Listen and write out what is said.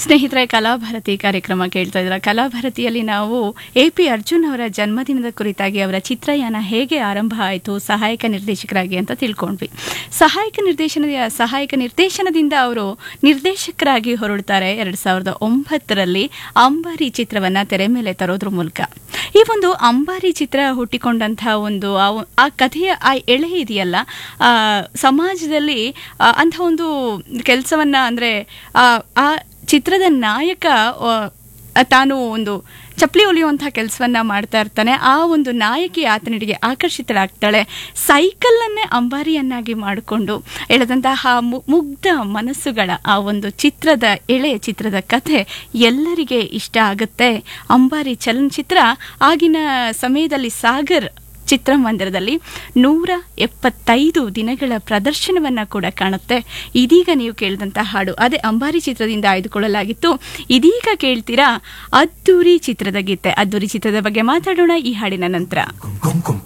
ಸ್ನೇಹಿತರೆ ಕಲಾಭಾರತಿ ಕಾರ್ಯಕ್ರಮ ಕೇಳ್ತಾ ಇದ್ರ ಕಲಾಭಾರತಿಯಲ್ಲಿ ನಾವು ಎ ಪಿ ಅರ್ಜುನ್ ಅವರ ಜನ್ಮದಿನದ ಕುರಿತಾಗಿ ಅವರ ಚಿತ್ರಯಾನ ಹೇಗೆ ಆರಂಭ ಆಯಿತು ಸಹಾಯಕ ನಿರ್ದೇಶಕರಾಗಿ ಅಂತ ತಿಳ್ಕೊಂಡ್ವಿ ಸಹಾಯಕ ನಿರ್ದೇಶನ ಸಹಾಯಕ ನಿರ್ದೇಶನದಿಂದ ಅವರು ನಿರ್ದೇಶಕರಾಗಿ ಹೊರಡ್ತಾರೆ ಎರಡ್ ಸಾವಿರದ ಒಂಬತ್ತರಲ್ಲಿ ಅಂಬಾರಿ ಚಿತ್ರವನ್ನ ತೆರೆ ಮೇಲೆ ತರೋದ್ರ ಮೂಲಕ ಈ ಒಂದು ಅಂಬಾರಿ ಚಿತ್ರ ಹುಟ್ಟಿಕೊಂಡಂತಹ ಒಂದು ಆ ಒ- ಆ ಕಥೆಯ ಆ ಎಳೆ ಇದೆಯಲ್ಲ ಆ, ಸಮಾಜದಲ್ಲಿ ಆ, ಅಂಥ ಒಂದು ಕೆಲಸವನ್ನ ಅಂದ್ರೆ ಆ ಆ ಚಿತ್ರದ ನಾಯಕ ಆ, ತಾನು ಒಂದು ಚಪ್ಪಲಿ ಹೊಲಿಯುವಂತಹ ಕೆಲಸವನ್ನ ಮಾಡ್ತಾ ಇರ್ತಾನೆ ಆ ಒಂದು ನಾಯಕಿ ಆತನಿಗೆ ಆಕರ್ಷಿತಳಾಗ್ತಾಳೆ ಸೈಕಲ್ಲನ್ನೇ ಅಂಬಾರಿಯನ್ನಾಗಿ ಮಾಡಿಕೊಂಡು ಎಳೆದಂತಹ ಮು- ಮುಗ್ಧ ಮನಸ್ಸುಗಳ ಆ ಒಂದು ಚಿತ್ರದ ಎಳೆಯ ಚಿತ್ರದ ಕಥೆ ಎಲ್ಲರಿಗೆ ಇಷ್ಟ ಆಗುತ್ತೆ ಅಂಬಾರಿ ಚಲನಚಿತ್ರ ಆಗಿನ ಸಮಯದಲ್ಲಿ ಸಾಗರ್ ಚಿತ್ರಮಂದಿರದಲ್ಲಿ ನೂರ ಎಪ್ಪತ್ತೈದು ದಿನಗಳ ಪ್ರದರ್ಶನವನ್ನ ಕೂಡ ಕಾಣುತ್ತೆ ಇದೀಗ ನೀವು ಕೇಳಿದಂತಹ ಹಾಡು ಅದೇ ಅಂಬಾರಿ ಚಿತ್ರದಿಂದ ಆಯ್ದುಕೊಳ್ಳಲಾಗಿತ್ತು ಇದೀಗ ಕೇಳ್ತೀರಾ ಅದ್ದೂರಿ ಚಿತ್ರದ ಗೀತೆ ಅದ್ದೂರಿ ಚಿತ್ರದ ಬಗ್ಗೆ ಮಾತಾಡೋಣ ಈ ಹಾಡಿನ ನಂತರ kum kum kum